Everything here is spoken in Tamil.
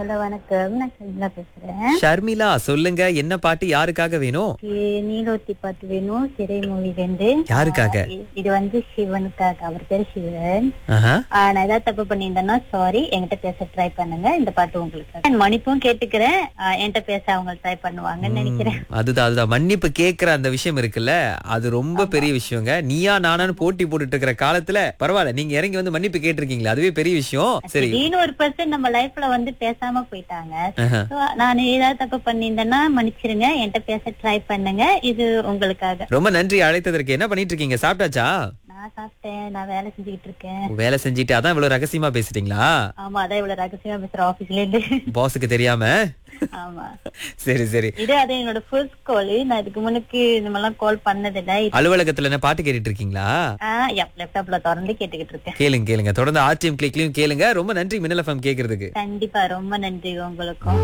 ஹலோ வணக்கம் நான் சந்திரா பேசுறேன் ஷர்மிளா சொல்லுங்க என்ன பாட்டு யாருக்காக வேணும் இ- நீலோத்தி பாட்டு வேணும் சிறை மூவி ரெண்டு யாருக்காக? ஆ, இ- இது வந்து சிவனுக்காக அவர் பேர் சிவன் ஆஹா. ஆ, நான் ஏதாவது தப்பு பண்ணியிருந்தேன்னா சாரி என்கிட்ட பேச ட்ரை பண்ணுங்க இந்த பாட்டு உங்களுக்கு மன்னிப்பும் கேட்டுக்கிறேன் ஆ, என்கிட்ட பேச அவங்க ட்ரை பண்ணுவாங்கன்னு நினைக்கிறேன் அதுதான் அதுதான் மன்னிப்பு கேக்குற அந்த விஷயம் இருக்குல்ல அது ரொம்ப பெரிய விஷயங்க நீயா நானான்னு போட்டி போட்டுட்டு இருக்கிற காலத்துல பரவாயில்ல நீங்க இறங்கி வந்து மன்னிப்பு கேட்டிருக்கீங்களா அதுவே பெரிய விஷயம் சரி திடீர்னு ஒரு பர்சன் நம்ம லைஃப்ல வந்து பேசாம போயிட்டாங்க ஆஹா. So, நான் ஏதாவது தப்பு பண்ணியிருந்தேன்னா மன்னிச்சிருங்க என்கிட்ட பேச ட்ரை பண்ணுங்க இது உங்களுக்காக ரொம்ப நன்றி அழைத்ததற்கு என்ன பண்ணிட்டு இருக்கீங்க சாப்பிட்டாச்சா நான் சாப்பிட்டேன் நான் வேலை செஞ்சுக்கிட்டு இருக்கேன் வேலை செஞ்சுட்டு அதான் இவ்வளவு ரகசியமா பேசிட்டீங்களா ஆமா அதான் இவ்வளவு ரகசியமா பேசுற ஆபீஸ்ல இருந்து பாஸுக்கு தெரியாம ஆமா சரி சரி இது அது என்னோட ஃபர்ஸ்ட் கால் நான் இதுக்கு முன்னுக்கு இந்த மாதிரிலாம் கால் பண்ணதில்ல அலுவலகத்துல என்ன பாட்டு கேட்டுட்டு இருக்கீங்களா லேப்டாப்ல திறந்து கேட்டுக்கிட்டு இருக்கேன் கேளுங்க கேளுங்க தொடர்ந்து ஆர்டிஎம் கிளிக்லயும் கேளுங்க ரொம்ப நன்றி மின்னல் எஃப்எம் கேக்குறதுக்கு கண்டிப்பா ரொம்ப நன்றி உங்களுக்கும்